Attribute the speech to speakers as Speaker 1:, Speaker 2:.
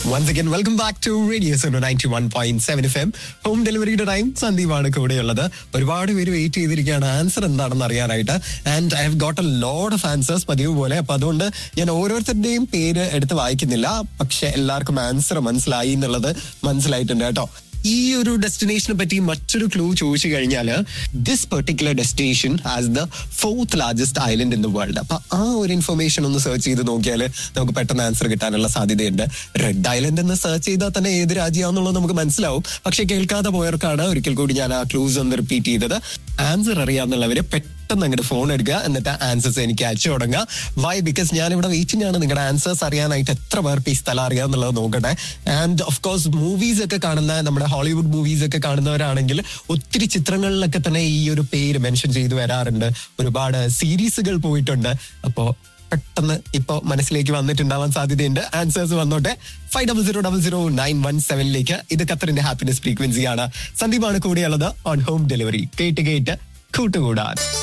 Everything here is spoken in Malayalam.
Speaker 1: once again welcome back to radio Sono ninety one point seven F M home ഡെലിവറിയുടെ ടൈം സന്ദീപാണ് കൂടെയുള്ളത് ഒരുപാട് പേര് വെയിറ്റ് ചെയ്തിരിക്കുകയാണ് ആൻസർ എന്താണെന്ന് അറിയാനായിട്ട് and I have got a load of answers പതിവ് പോലെ അപ്പൊ അതുകൊണ്ട് ഞാൻ ഓരോരുത്തരുടെയും പേര് എടുത്ത് വായിക്കുന്നില്ല പക്ഷെ എല്ലാവർക്കും ആൻസർ മനസ്സിലായി എന്നുള്ളത് മനസ്സിലായിട്ടുണ്ട് കേട്ടോ ഈ ഒരു ഡെസ്റ്റിനേഷനെ പറ്റി മറ്റൊരു ക്ലൂ ചോദിച്ചു കഴിഞ്ഞാൽ this particular destination as the fourth largest island in the world അപ്പൊ ആ ഒരു ഇൻഫർമേഷൻ ഒന്ന് സെർച്ച് ചെയ്ത് നോക്കിയാൽ നമുക്ക് പെട്ടെന്ന് ആൻസർ കിട്ടാനുള്ള സാധ്യതയുണ്ട് റെഡ് ഐലൻഡ് എന്ന് സെർച്ച് ചെയ്താൽ തന്നെ ഏത് രാജ്യമാണെന്നുള്ളത് നമുക്ക് മനസ്സിലാവും പക്ഷെ കേൾക്കാതെ പോയവർക്കാണ് ഒരിക്കൽ കൂടി ഞാൻ ആ ക്ലൂസ് ഒന്ന് റിപ്പീറ്റ് ചെയ്തത് ആൻസർ അറിയാന്നുള്ളവര് പെട്ടെന്ന് അങ്ങോട്ട് ഫോൺ എടുക്കുക എന്നിട്ട് ആൻസേഴ്സ് എനിക്ക് അയച്ചു തുടങ്ങുക വൈ ബിക്കോസ് ഞാൻ ഇവിടെ വെയിറ്റിംഗ് ആണ് നിങ്ങളുടെ ആൻസേഴ്സ് അറിയാനായിട്ട് എത്ര പേർക്ക് ഈ സ്ഥലം അറിയാന്നുള്ളത് നോക്കട്ടെ ആൻഡ് ഓഫ് കോഴ്സ് മൂവീസ് ഒക്കെ കാണുന്ന നമ്മുടെ ഹോളിവുഡ് മൂവീസ് ഒക്കെ കാണുന്നവരാണെങ്കിൽ ഒത്തിരി ചിത്രങ്ങളിലൊക്കെ തന്നെ ഈ ഒരു പേര് മെൻഷൻ ചെയ്തു വരാറുണ്ട് ഒരുപാട് സീരീസുകൾ പോയിട്ടുണ്ട് അപ്പോ പെട്ടെന്ന് ഇപ്പൊ മനസ്സിലേക്ക് വന്നിട്ടുണ്ടാവാൻ സാധ്യതയുണ്ട് ആൻസേഴ്സ് വന്നോട്ടെ five double zero double zero nine one സെവനിലേക്ക് ഇത് ഖത്തറിന്റെ ഹാപ്പിനെസ് ഫ്രീക്വൻസിയാണ് സന്ദീപാണ് കൂടെയുള്ളത് ഓൺ ഹോം ഡെലിവറി കേട്ട് കേട്ട് കൂട്ടുകൂടാൻ